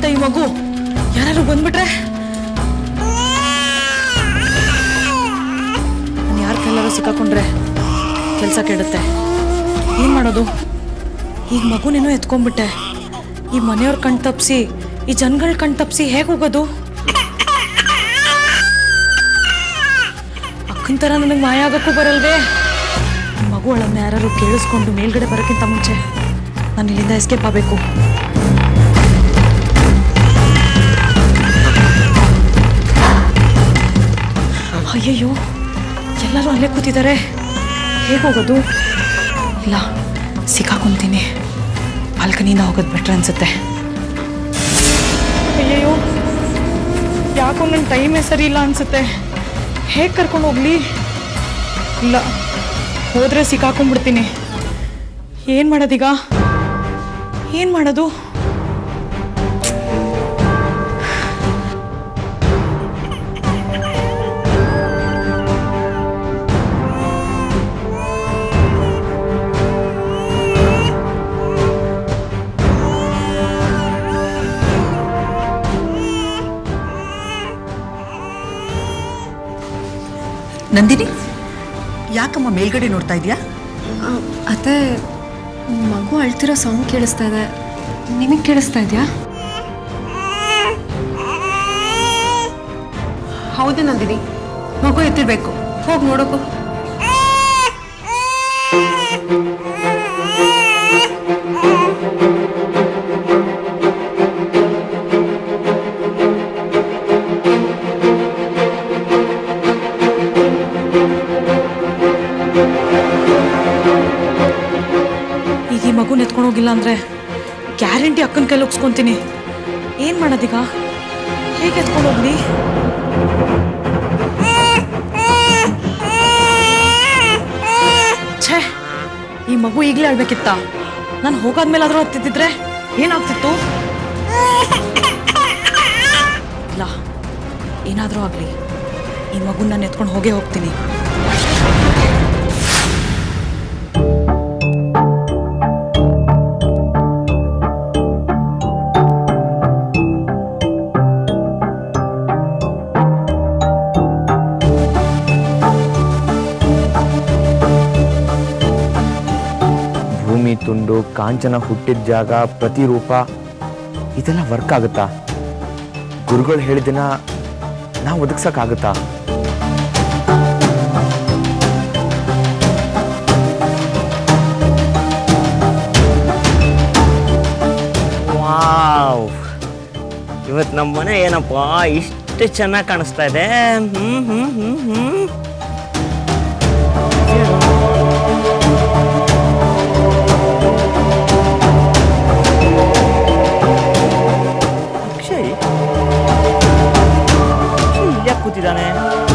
ಸಿಕ್ಕಾಕೊಂಡ್ಬಿಡುತ್ತೆ ಈ ಮಗು ಯಾರು ಬಂದ್ಬಿಟ್ರೆ ನಾನು ಯಾರ ಕೈಲಾರು ಸಿಕ್ಕಾಕೊಂಡ್ರೆ ಕೆಲಸ ಕೆಡುತ್ತೆ ಏನು ಮಾಡೋದು ಈಗ ಮಗುನೇನೋ ಎತ್ಕೊಂಡ್ಬಿಟ್ಟೆ ಈ ಮನೆಯವ್ರ ಕಣ್ ತಪ್ಪಿಸಿ ಈ ಜನಗಳ ಕಣ್ ತಪ್ಪಿಸಿ ಹೇಗೆ ಹೋಗೋದು ಅಕ್ಕನ ಥರ ನನಗೆ ಮಾಯ ಆಗೋಕ್ಕೂ ಬರಲ್ವೇ ಈ ಮಗು ಅವಳನ್ನ ಯಾರು ಕೇಳಿಸ್ಕೊಂಡು ಮೇಲ್ಗಡೆ ಬರೋಕ್ಕಿಂತ ಮುಂಚೆ ನಾನು ಇಲ್ಲಿಂದ ಎಸ್ಕೇಪ್ ಆಗಬೇಕು ಅಯ್ಯಯ್ಯೋ ಎಲ್ಲರೂ ಅಲ್ಲೇ ಕೂತಿದ್ದಾರೆ ಹೇಗೆ ಹೋಗೋದು ಇಲ್ಲ ಸಿಕ್ಕಾಕೊಂತೀನಿ ಬಾಲ್ಕನಿಯಿಂದ ಹೋಗೋದು ಬೆಟ್ರ್ ಅನ್ಸುತ್ತೆ ಅಯ್ಯಯ್ಯೋ ಯಾಕೋ ನನ್ನ ಟೈಮೇ ಸರಿ ಇಲ್ಲ ಅನ್ಸುತ್ತೆ ಹೇಗೆ ಕರ್ಕೊಂಡು ಹೋಗ್ಲಿ ಇಲ್ಲ ಹೋದ್ರೆ ಸಿಕ್ಕಾಕೊಂಡ್ಬಿಡ್ತೀನಿ ಏನು ಮಾಡೋದೀಗ ಏನು ಮಾಡೋದು ನಂದಿನಿ ಯಾಕಮ್ಮ ಮೇಲ್ಗಡೆ ನೋಡ್ತಾ ಇದೀಯಾ ಅತ್ತೆ ಮಗು ಅಳ್ತಿರೋ ಸಾಂಗ್ ಕೇಳಿಸ್ತಾ ಇದೆ ನಿಮಗೆ ಕೇಳಿಸ್ತಾ ಇದೆಯಾ ಹೌದು ನಂದಿನಿ ಮಗು ಎತ್ತಿರ್ಬೇಕು ಹೋಗಿ ನೋಡೋಕು ಈಗ ಈ ಮಗುನ ಎತ್ಕೊಂಡು ಹೋಗಿಲ್ಲ ಅಂದರೆ ಗ್ಯಾರಂಟಿ ಅಕ್ಕನ ಕೈಲಿ ಒಪ್ಸ್ಕೊತೀನಿ ಏನು ಮಾಡೋದೀಗ ಹೇಗೆ ಎತ್ಕೊಂಡು ಹೋಗ್ಲಿ ಛೇ ಈ ಮಗು ಈಗಲೇ ಅಳ್ಬೇಕಿತ್ತ ನಾನು ಹೋಗಾದ್ಮೇಲಾದ್ರೂ ಹತ್ತಿದ್ದಿದ್ರೆ ಏನಾಗ್ತಿತ್ತು ಇಲ್ಲ ಏನಾದರೂ ಆಗಲಿ ಈ ಮಗುನ ನಾನು ಎತ್ಕೊಂಡು ಹೋಗೇ ಹೋಗ್ತೀನಿ ಭೂಮಿ ತುಂಡು ಕಾಂಚನ ಹುಟ್ಟಿದ ಜಾಗ ಪ್ರತಿರೂಪ ಇದೆಲ್ಲ ವರ್ಕ್ ಆಗುತ್ತಾ ಗುರುಗಳು ಹೇಳಿದಿನ ನಾವು ಒದಗ್ಸಕ್ಕಾಗುತ್ತಾ ವಾವ್ ಇವತ್ತು ನಮ್ಮ ಮನೆ ಏನಪ್ಪ ಇಷ್ಟು ಚೆನ್ನಾಗಿ ಕಾಣಿಸ್ತಾ ಇದೆ ಹ್ಮ್ ಹ್ಮ್ ಹ್ಮ್ ಹ್ಮ್ ಅಕ್ಷಯ್ ಅಕ್ಷಯ್ ಇಲ್ಯಾಕ್ ಕೂತಿದ್ದಾನೆ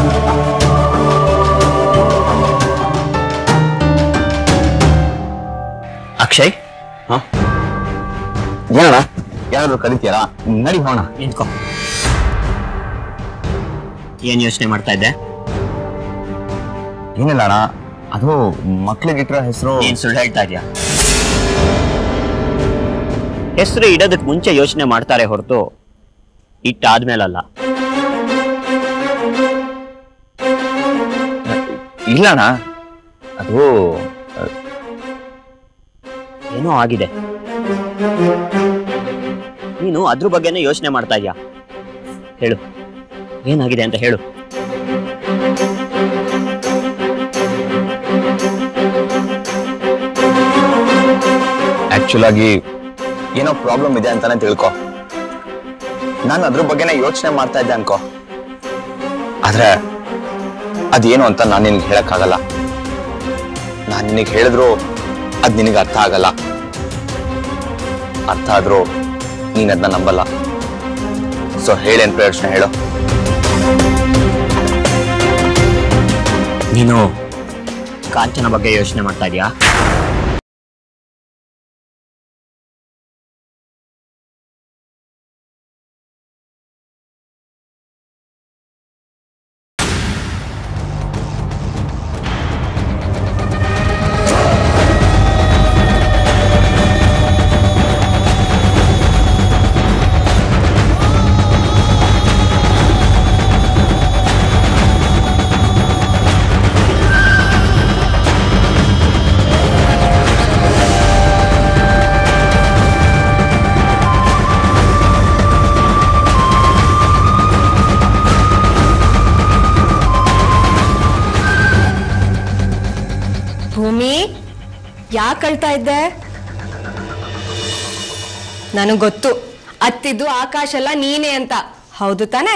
ಅಕ್ಷಯ್ ಏನಣ್ಣ ಯಾರಾದ್ರು ಕರಿತೀಯಲ್ಲ ನಡಿ ಹೋಣ ನಿಂತ್ಕೊ ಏನ್ ಯೋಚನೆ ಮಾಡ್ತಾ ಇದ್ದೆ ಏನಿಲ್ಲ ಅಣ್ಣ ಅದು ಮಕ್ಳಿಗಿಟ್ಟಿರೋ ಹೆಸರು ಏನ್ ಸುಳ್ಳು ಹೇಳ್ತಾ ಇದೆಯಾ ಹೆಸರು ಇಡೋದಕ್ಕೆ ಮುಂಚೆ ಯೋಚನೆ ಮಾಡ್ತಾರೆ ಹೊರತು ಇಟ್ಟಾದ್ಮೇಲಲ್ಲ ಇಲ್ಲ ಅಣ್ಣ ಅದು ಏನೋ ಆಗಿದೆ ನೀನು ಅದ್ರ ಬಗ್ಗೆನೇ ಯೋಚನೆ ಮಾಡ್ತಾ ಇದೀಯಾ ಹೇಳು ಏನಾಗಿದೆ ಅಂತ ಹೇಳು ಆಕ್ಚುಲ್ ಆಗಿ ಏನೋ ಪ್ರಾಬ್ಲಮ್ ಇದೆ ಅಂತಾನೆ ತಿಳ್ಕೊ ನಾನು ಅದ್ರ ಬಗ್ಗೆನೇ ಯೋಚನೆ ಮಾಡ್ತಾ ಇದ್ದೆ ಅನ್ಕೋ ಆದ್ರೆ ಅದೇನು ಅಂತ ನಾನು ನಿನ್ಗೆ ಹೇಳಕ್ಕಾಗಲ್ಲ ನಾನು ನಿನಗೆ ಹೇಳಿದ್ರು ಅದ್ ನಿನಗೆ ಅರ್ಥ ಆಗಲ್ಲ ಅರ್ಥ ಆದ್ರೂ ನೀನ್ ಅದನ್ನ ನಂಬಲ್ಲ ಸೊ ಹೇಳೇನ್ ಪ್ರಯೋಜನ ಹೇಳು ನೀನು ಕಾಂಚನ ಬಗ್ಗೆ ಯೋಚನೆ ಮಾಡ್ತಾ ಇದೀಯಾ ಭೂಮಿ ಯಾಕೆ ಅಳ್ತಾ ಇದ್ದೆ ನನಗೆ ಗೊತ್ತು ಅತ್ತಿದ್ದು ಆಕಾಶ ಎಲ್ಲ ನೀನೇ ಅಂತ ಹೌದು ತಾನೇ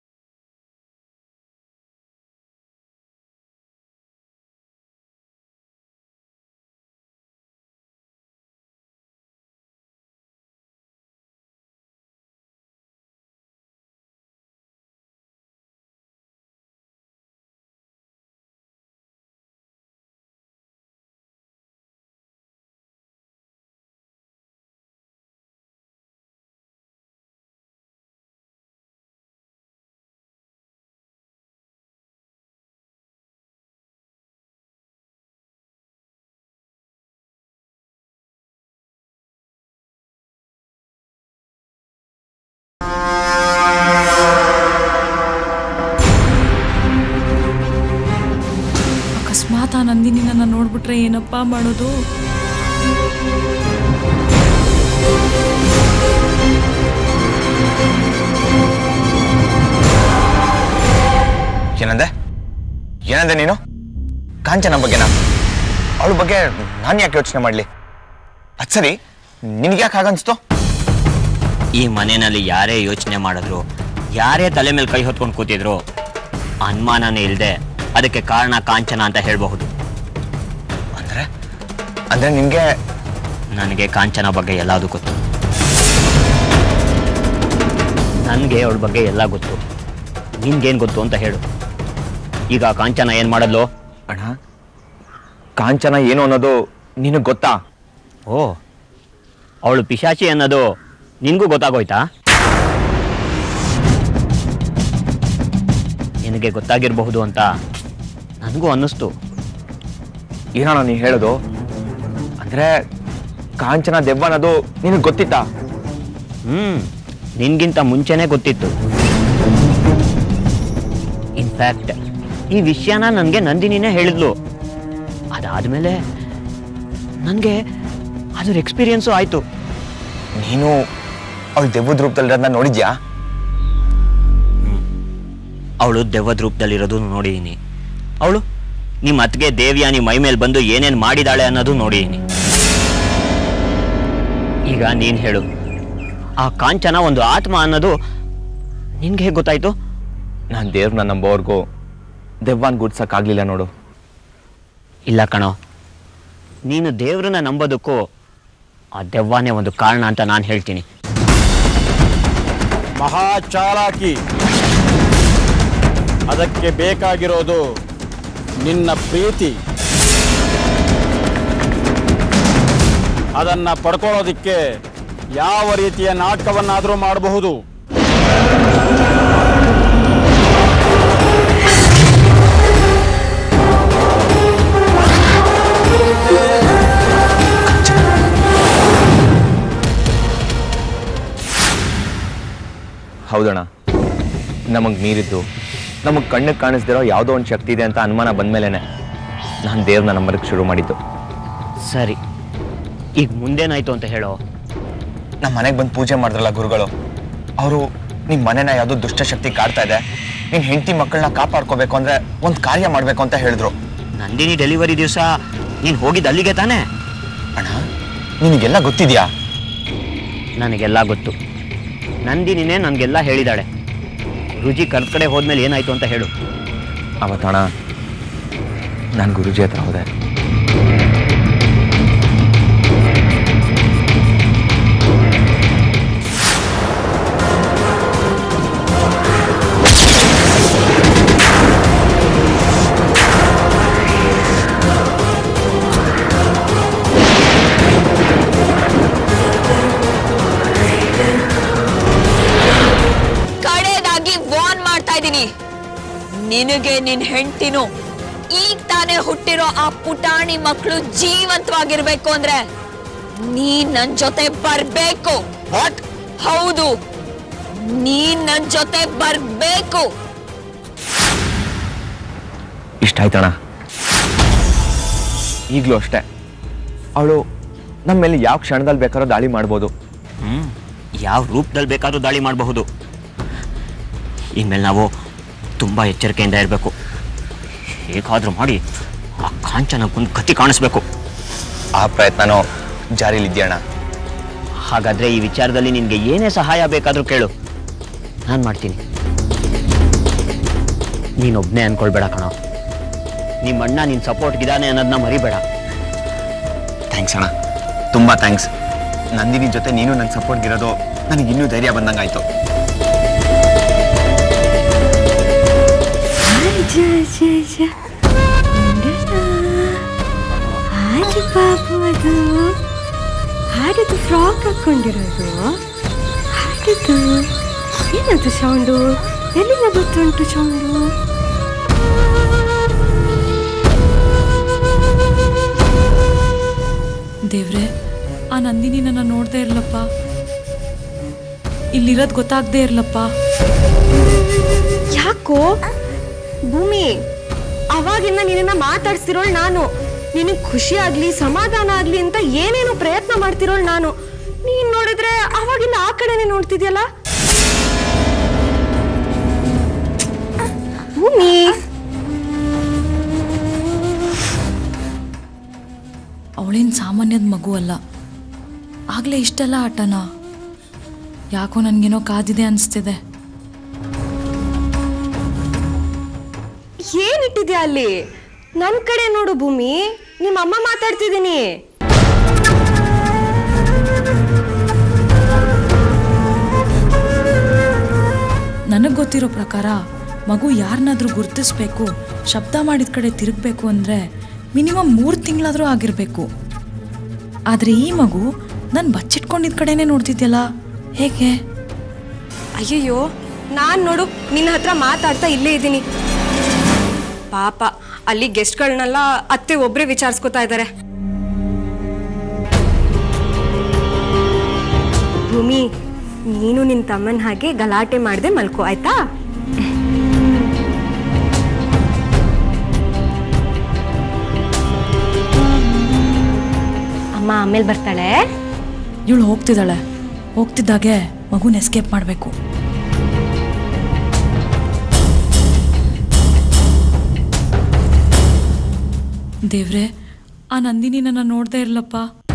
ಅಕಸ್ಮಾತ್ ಆ ನಂದಿನಿ ನನ್ನ ನೋಡ್ಬಿಟ್ರೆ ಏನಪ್ಪ ಮಾಡೋದು ಏನಂದೆ ಏನಂದೆ ನೀನು ಕಾಂಚನ ಬಗ್ಗೆನಾ ಅವಳ ಬಗ್ಗೆ ನಾನು ಯಾಕೆ ಯೋಚನೆ ಮಾಡಲಿ ಅದು ಸರಿ ನಿನಗೆ ಯಾಕೆ ಹಾಗನ್ಸ್ತು ಈ ಮನೆಯಲ್ಲಿ ಯಾರೇ ಯೋಚನೆ ಮಾಡಿದ್ರು ಯಾರೇ ತಲೆ ಮೇಲೆ ಕೈ ಹೊತ್ಕೊಂಡು ಕೂತಿದ್ರು ಅನುಮಾನನೇ ಇಲ್ಲದೆ ಅದಕ್ಕೆ ಕಾರಣ ಕಾಂಚನ ಅಂತ ಹೇಳಬಹುದು ಅಂದ್ರೆ ಅಂದ್ರೆ ನಿನಗೆ ನನಗೆ ಕಾಂಚನ ಬಗ್ಗೆ ಎಲ್ಲದೂ ಗೊತ್ತು ನನಗೆ ಅವಳ ಬಗ್ಗೆ ಎಲ್ಲ ಗೊತ್ತು ನಿನ್ಗೇನು ಗೊತ್ತು ಅಂತ ಹೇಳು ಈಗ ಕಾಂಚನ ಏನು ಮಾಡಲು ಅಣ್ಣ ಕಾಂಚನ ಏನು ಅನ್ನೋದು ನಿನಗೆ ಗೊತ್ತಾ ಓ ಅವಳು ಪಿಶಾಚಿ ಅನ್ನೋದು ನಿನಗೂ ಗೊತ್ತಾಗೋಯ್ತಾ ನಿನಗೆ ಗೊತ್ತಾಗಿರಬಹುದು ಅಂತ ನನಗೂ ಅನ್ನಿಸ್ತು ಏನಣ್ಣ ನೀ ಹೇಳೋದು ಅಂದ್ರೆ ಕಾಂಚನ ದೆವ್ವ ಅನ್ನೋದು ನಿನಗೆ ಗೊತ್ತಿತ್ತಾ ಹ್ಮ್ ನಿನ್ಗಿಂತ ಮುಂಚೆನೇ ಗೊತ್ತಿತ್ತು ಇನ್ಫ್ಯಾಕ್ಟ್ ಈ ವಿಷಯನ ನನಗೆ ನಂದಿನಿನೇ ಹೇಳಿದ್ಲು ಅದಾದ್ಮೇಲೆ ನನಗೆ ಅದ್ರ ಎಕ್ಸ್ಪೀರಿಯನ್ಸು ಆಯಿತು ನೀನು ಅವಳು ದೆವ್ವದ ರೂಪದಲ್ಲಿ ನೋಡಿದ್ಯಾ ಅವಳು ದೆವ್ವದ ರೂಪದಲ್ಲಿರೋದು ನೋಡಿದ್ದೀನಿ ಅವಳು ನಿಮ್ಮ ಅತ್ತಿಗೆ ದೇವ್ಯಾನಿ ಮೈ ಮೇಲೆ ಬಂದು ಏನೇನು ಮಾಡಿದಾಳೆ ಅನ್ನೋದು ನೋಡಿದ್ದೀನಿ ಈಗ ನೀನು ಹೇಳು ಆ ಕಾಂಚನ ಒಂದು ಆತ್ಮ ಅನ್ನೋದು ನಿನ್ಗೆ ಹೇಗೆ ಗೊತ್ತಾಯ್ತು ನಾನು ದೇವ್ರನ್ನ ನಂಬೋರ್ಗೂ ದೆವ್ವನ್ ಗುಡ್ಸಕ್ಕಾಗ್ಲಿಲ್ಲ ನೋಡು ಇಲ್ಲ ಕಣೋ ನೀನು ದೇವ್ರನ್ನ ನಂಬೋದಕ್ಕೂ ಆ ದೆವ್ವನೇ ಒಂದು ಕಾರಣ ಅಂತ ನಾನು ಹೇಳ್ತೀನಿ ಮಹಾ ಚಾಲಾಕಿ ಅದಕ್ಕೆ ಬೇಕಾಗಿರೋದು ನಿನ್ನ ಪ್ರೀತಿ ಅದನ್ನ ಪಡ್ಕೊಳ್ಳೋದಿಕ್ಕೆ ಯಾವ ರೀತಿಯ ನಾಟಕವನ್ನಾದರೂ ಮಾಡಬಹುದು ಹೌದಣ್ಣ ನಮಗೆ ಮೀರಿದ್ದು ನಮಗೆ ಕಣ್ಣಿಗೆ ಕಾಣಿಸ್ದಿರೋ ಯಾವುದೋ ಒಂದು ಶಕ್ತಿ ಇದೆ ಅಂತ ಅನುಮಾನ ಬಂದಮೇಲೆ ನಾನು ದೇವ್ರನ್ನ ನಂಬರಕ್ಕೆ ಶುರು ಮಾಡಿದ್ದು ಸರಿ ಈಗ ಮುಂದೇನಾಯ್ತು ಅಂತ ಹೇಳೋ ನಮ್ಮ ಮನೆಗೆ ಬಂದು ಪೂಜೆ ಮಾಡಿದ್ರಲ್ಲ ಗುರುಗಳು ಅವರು ನಿಮ್ಮ ಮನೆನ ಯಾವುದೋ ದುಷ್ಟಶಕ್ತಿ ಕಾಡ್ತಾ ಇದೆ ನಿನ್ನ ಹೆಂಡತಿ ಮಕ್ಕಳನ್ನ ಕಾಪಾಡ್ಕೋಬೇಕು ಅಂದ್ರೆ ಒಂದು ಕಾರ್ಯ ಮಾಡಬೇಕು ಅಂತ ಹೇಳಿದ್ರು ನಂದಿನಿ ಡೆಲಿವರಿ ದಿವಸ ನೀನು ಹೋಗಿದ್ದು ಅಲ್ಲಿಗೆ ತಾನೇ ಅಣ್ಣ ನಿನಗೆಲ್ಲ ಗೊತ್ತಿದ್ಯಾ ನನಗೆಲ್ಲ ಗೊತ್ತು ನಂದಿನಿನೇ ನನಗೆಲ್ಲ ಹೇಳಿದಾಳೆ ರುಜಿ ಕರ್ದ ಕಡೆ ಹೋದ್ಮೇಲೆ ಏನಾಯ್ತು ಅಂತ ಹೇಳು ಅವತ್ತಣ್ಣ ನಾನು ಗುರುಜಿ ಹತ್ರ ಹೋದೆ ಕಡೆದಾಗಿ ವಾರ್ನ್ ಮಾಡ್ತಾ ಇದ್ದೀನಿ ನಿನಗೆ ನಿನ್ ಹೆಂಡ್ತಿನು ಈಗ ತಾನೇ ಹುಟ್ಟಿರೋ ಆ ಪುಟಾಣಿ ಮಕ್ಕಳು ಜೀವಂತವಾಗಿರ್ಬೇಕು ಅಂದ್ರೆ ನೀನ್ ನನ್ ಜೊತೆ ಬರ್ಬೇಕು ವಾಟ್ ಹೌದು ನೀನ್ ನನ್ ಜೊತೆ ಬರ್ಬೇಕು ಇಷ್ಟ ಆಯ್ತಣ್ಣ ಈಗಲೂ ಅಷ್ಟೇ ಅವಳು ನಮ್ಮ ಮೇಲೆ ಯಾವ ಕ್ಷಣದಲ್ಲಿ ಬೇಕಾದ್ರೂ ದಾಳಿ ಮಾಡ್ಬೋದು ಹ್ಞೂ ಯಾವ ರೂಪದಲ್ಲಿ ಬೇಕಾದ್ರೂ ದಾಳಿ ಮಾಡಬಹುದು ಇನ್ಮೇಲೆ ನಾವು ತುಂಬ ಎಚ್ಚರಿಕೆಯಿಂದ ಇರಬೇಕು ಹೇಗಾದರೂ ಮಾಡಿ ಆ ಕಾಂಚನಕ್ಕೊಂದು ಗತಿ ಕಾಣಿಸ್ಬೇಕು ಆ ಪ್ರಯತ್ನನೂ ಜಾರಿಲಿದ್ಯಣ್ಣ ಹಾಗಾದ್ರೆ ಈ ವಿಚಾರದಲ್ಲಿ ನಿನಗೆ ಏನೇ ಸಹಾಯ ಬೇಕಾದರೂ ಕೇಳು ನಾನು ಮಾಡ್ತೀನಿ ನೀನೊಬ್ಬನೇ ಅನ್ಕೊಳ್ಬೇಡ ಕಣೋ ನಿಮ್ಮ ಅಣ್ಣ ನಿನ್ನ ಸಪೋರ್ಟ್ಗಿದ್ದಾನೆ ಅನ್ನೋದನ್ನ ಮರಿಬೇಡ ಥ್ಯಾಂಕ್ಸ್ ಅಣ್ಣ ತುಂಬ ಥ್ಯಾಂಕ್ಸ್ ನಂದಿನಿ ಜೊತೆ ನೀನು ನನ್ನ ಸಪೋರ್ಟ್ಗಿರೋದು ನನಗೆ ಇನ್ನೂ ಧೈರ್ಯ ಬಂದಂಗಾಯ್ತು ಹಾಗೆ ಬಾಬು ಅದು ಹಾಡಿದ್ದು ಫ್ರಾಕ್ ಹಾಕೊಂಡಿರೋದು ಹಾಡಿದ್ದು ಏನದು ಸೌಂಡು ಎಲ್ಲಿಂದ ಗೊತ್ತುಂಟು ಸೌಂಡು ದೇವ್ರೆ ಆ ನಂದಿನಿ ನನ್ನ ನೋಡ್ದೇ ಇರ್ಲಪ್ಪ ಇಲ್ಲಿರೋದು ಗೊತ್ತಾಗ್ದೇ ಇರ್ಲಪ್ಪ ಯಾಕೋ ಭೂಮಿ ಅವಾಗಿಂದ ನಿನ್ನ ಮಾತಾಡ್ಸಿರೋಳ್ ನಾನು ನಿನಗೆ ಖುಷಿ ಆಗ್ಲಿ ಸಮಾಧಾನ ಆಗ್ಲಿ ಅಂತ ಏನೇನೋ ಪ್ರಯತ್ನ ಮಾಡ್ತಿರೋಳ್ ನಾನು ನೀನ್ ನೋಡಿದ್ರೆ ಅವಾಗಿಂದ ಆ ಕಡೆನೆ ನೋಡ್ತಿದ್ಯಲ್ಲ ಭೂಮಿ ಅವಳೇನು ಸಾಮಾನ್ಯದ ಮಗು ಅಲ್ಲ ಆಗಲೇ ಇಷ್ಟೆಲ್ಲ ಆಟನಾ ಯಾಕೋ ನನಗೇನೋ ಕಾದಿದೆ ಅನಿಸ್ತಿದೆ ಏನಿಟ್ಟಿದ್ಯಾ ಅಲ್ಲಿ ನನ್ ಕಡೆ ನೋಡು ಭೂಮಿ ನಿಮ್ಮ ಅಮ್ಮ ಮಾತಾಡ್ತಿದ್ದೀನಿ ನನಗೆ ಗೊತ್ತಿರೋ ಪ್ರಕಾರ ಮಗು ಯಾರನ್ನಾದ್ರೂ ಗುರ್ತಿಸ್ಬೇಕು ಶಬ್ದ ಮಾಡಿದ ಕಡೆ ತಿರುಗಬೇಕು ಅಂದರೆ ಮಿನಿಮಮ್ ಮೂರು ತಿಂಗಳಾದರೂ ಆಗಿರಬೇಕು ಆದರೆ ಈ ಮಗು ನಾನು ಬಚ್ಚಿಟ್ಕೊಂಡಿದ್ದ ಕಡೆನೇ ನೋಡ್ತಿದ್ಯಲ್ಲ ಹೇಗೆ ಅಯ್ಯಯ್ಯೋ ನಾನ್ ನೋಡು ನಿನ್ನ ಹತ್ರ ಮಾತಾಡ್ತಾ ಇಲ್ಲೇ ಇದ್ದೀನಿ ಪಾಪ ಅಲ್ಲಿ ಗೆಸ್ಟ್ಗಳನ್ನೆಲ್ಲ ಅತ್ತೆ ಒಬ್ರೇ ವಿಚಾರಿಸ್ಕೊತಾ ಇದ್ದಾರೆ ಭೂಮಿ ನೀನು ನಿನ್ನ ತಮ್ಮನ ಹಾಗೆ ಗಲಾಟೆ ಮಾಡದೆ ಮಲ್ಕೋ ಆಯ್ತಾ ಅಮ್ಮ ಆಮೇಲೆ ಬರ್ತಾಳೆ ಇವಳು ಹೋಗ್ತಿದ್ದಾಳೆ ಹೋಗ್ತಿದ್ದಾಗೆ ಮಗುನ ಎಸ್ಕೇಪ್ ಮಾಡಬೇಕು ದೇವ್ರೆ ಆ ನಂದಿನಿ ನನ್ನ ನೋಡ್ದೇ ಇರ್ಲಪ್ಪ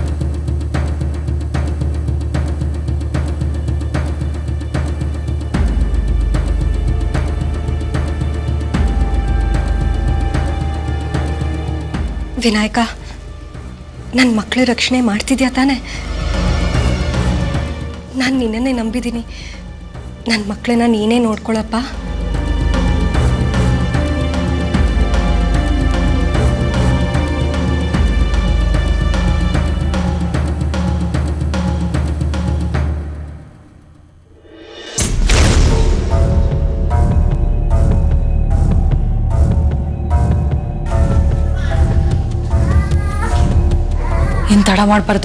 ವಿನಾಯಕ ನನ್ನ ಮಕ್ಕಳ ರಕ್ಷಣೆ ಮಾಡ್ತಿದ್ಯಾ ತಾನೆ ನಾನು ನಿನ್ನನ್ನೇ ನಂಬಿದ್ದೀನಿ ನನ್ನ ಮಕ್ಕಳನ್ನ ನೀನೇ ನೋಡ್ಕೊಳಪ್ಪ ಏನು ತಡ ಮಾಡಬಾರ್ದು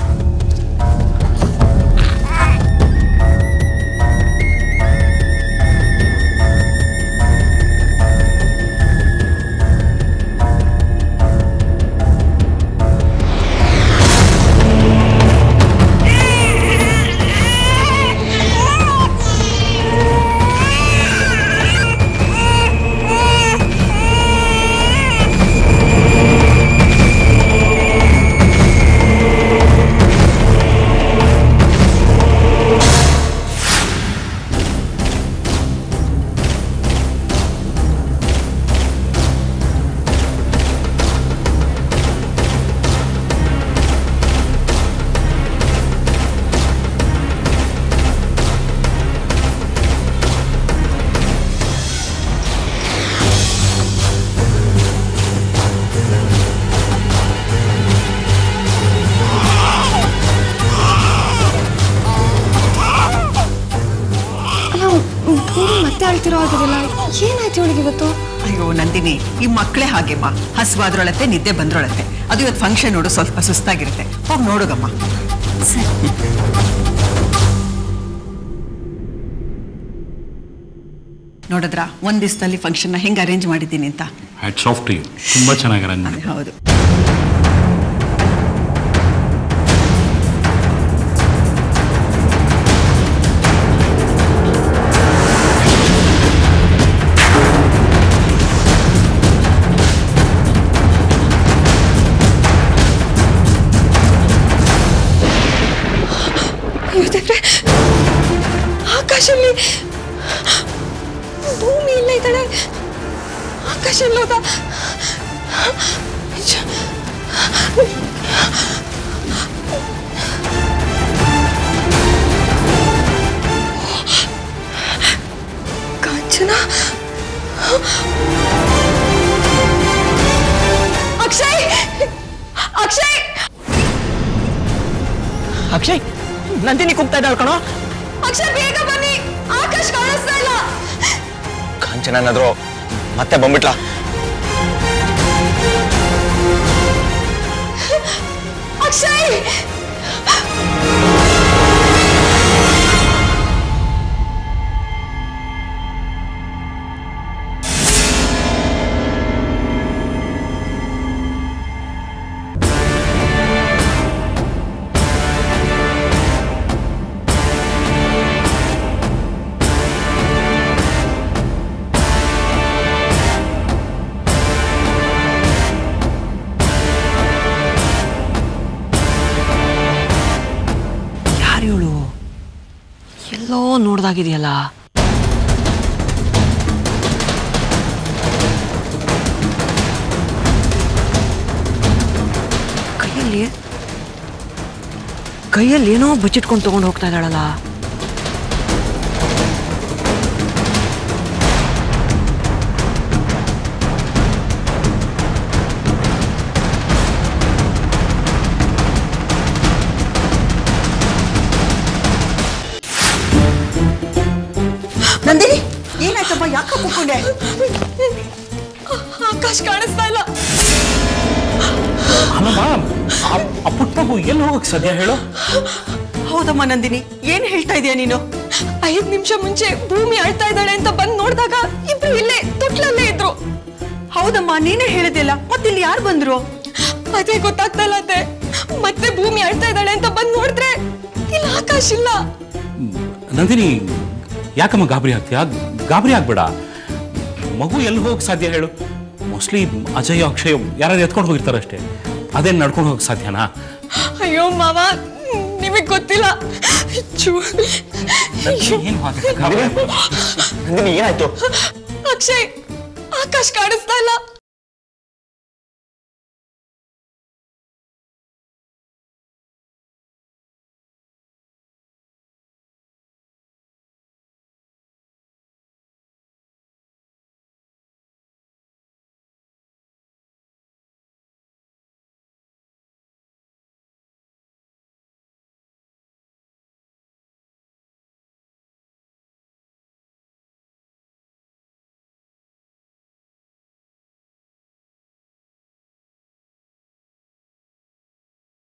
ಅಲ್ಲ ಭೂಮಿ ಮತ್ತೆ ಅಳ್ತಿರೋ ಆಗಿರಲ್ಲ ಏನಾಯ್ತು ಇವಳಿಗೆ ಇವತ್ತು ಅಯ್ಯೋ ನಂದಿನಿ ಈ ಮಕ್ಕಳೇ ಹಾಗೆಮ್ಮ ಹಸುವಾದ್ರೊಳತ್ತೆ ನಿದ್ದೆ ಬಂದ್ರೊಳತ್ತೆ ಅದು ಇವತ್ತು ಫಂಕ್ಷನ್ ನೋಡು ಸ್ವಲ್ಪ ಸುಸ್ತಾಗಿರುತ್ತೆ ಹೋಗಿ ನೋಡುಗಮ್ಮ ನೋಡಿದ್ರಾ ಒಂದ್ ದಿವಸದಲ್ಲಿ ಫಂಕ್ಷನ್ನ ಹೆಂಗೆ ಅರೇಂಜ್ ಮಾಡಿದ್ದೀನಿ ಅಂತ ಹ್ಯಾಟ್ಸ್ ಆಫ್ ಟು ಯು ತುಂಬ ಚೆನ್ನಾಗಿ ಅರೇಂಜ್ ಮಾಡಿ ಹೌದು ಇದ್ದಾಳೆ ಆಕಾಶ ಎಲ್ಲೋದ ಕಾಂಚನ ಅಕ್ಷಯ್ ಅಕ್ಷಯ್ ಅಕ್ಷಯ್ ನಂದಿನಿ ಕೂಗ್ತಾ ಇದ್ದಾಳೆ ಕಣೋ ಅಕ್ಷಯ್ ಬೇಗ ಬನ್ನಿ ಆಕಾಶ್ ಕಾಣಿಸ್ತಾ ಇಲ್ಲ ಕಾಂಚನ ಏನಾದ್ರು ಮತ್ತೆ ಬಂದ್ಬಿಟ್ಲಾ ಅಕ್ಷಯ್ ಯಾರು ಇವಳು ಎಲ್ಲೋ ನೋಡ್ದಾಗಿದೆಯಲ್ಲ ಕೈಯಲ್ಲಿ ಕೈಯಲ್ಲಿ ಏನೋ ಬಚ್ಚಿಟ್ಕೊಂಡು ತಗೊಂಡು ಹೋಗ್ತಾ ಇದ್ದಾಳಲ್ಲ ನಂದಿನಿ ಏನಾಯ್ತಮ್ಮ ಯಾಕ ಕೂತ್ಕೊಂಡೆ ಆಕಾಶ್ ಕಾಣಿಸ್ತಾ ಇಲ್ಲ ಅಲ್ಲಮ್ಮ ಆ- ಆ ಪುಟ್ಟ ಮಗು ಎಲ್ಲಿ ಹೋಗಕ್ ಸಾಧ್ಯ ಹೇಳು ಹೌದಮ್ಮ ನಂದಿನಿ ಏನ್ ಹೇಳ್ತಾ ಇದೀಯ ನೀನು ಐದ್ ನಿಮಿಷ ಮುಂಚೆ ಭೂಮಿ ಅಳ್ತಾ ಇದ್ದಾಳೆ ಅಂತ ಬಂದ್ ನೋಡಿದಾಗ ಇಬ್ರು ಇಲ್ಲೇ ತೊಟ್ಲಲ್ಲೇ ಇದ್ರು ಹೌದಮ್ಮ ನೀನೇ ಹೇಳಿದಿಲ್ಲ ಮತ್ತಿಲ್ಲಿ ಯಾರು ಬಂದ್ರು ಅದೇ ಗೊತ್ತಾಗ್ತಾ ಇಲ್ಲ ಅತ್ತೆ ಮತ್ತೆ ಭೂಮಿ ಅಳ್ತಾ ಇದ್ದಾಳೆ ಅಂತ ಬಂದ್ ನೋಡಿದ್ರೆ ಇಲ್ಲ ಆಕಾಶ್ ಇಲ್ಲ ನಂದಿನಿ ಯಾಕಮ್ಮ ಗಾಬರಿ ಆಗ್ತೀಯಾ ಗಾಬರಿ ಆಗ್ಬೇಡ ಮಗು ಎಲ್ಲಿ ಹೋಗಕ್ ಸಾಧ್ಯ ಹೇಳು ಮೋಸ್ಟ್ಲಿ ಅಜಯ್ ಅಕ್ಷಯ್ ಯಾರು ಎತ್ಕೊಂಡು ಹೋಗಿರ್ತಾರೆ ಅಷ್ಟೇ ಅದೇನು ನಡ್ಕೊಂಡು ಹೋಗಕ್ ಸಾಧ್ಯನಾ ಅಯ್ಯೋ ಮಾವ ನಿಮಗ್ ಗೊತ್ತಿಲ್ಲ ಚೂ ಏನು ನಂದಿನಿ ಏನಾಯ್ತು ಅಕ್ಷಯ್ ಆಕಾಶ್ ಕಾಣಿಸ್ತಾ ಇಲ್ಲ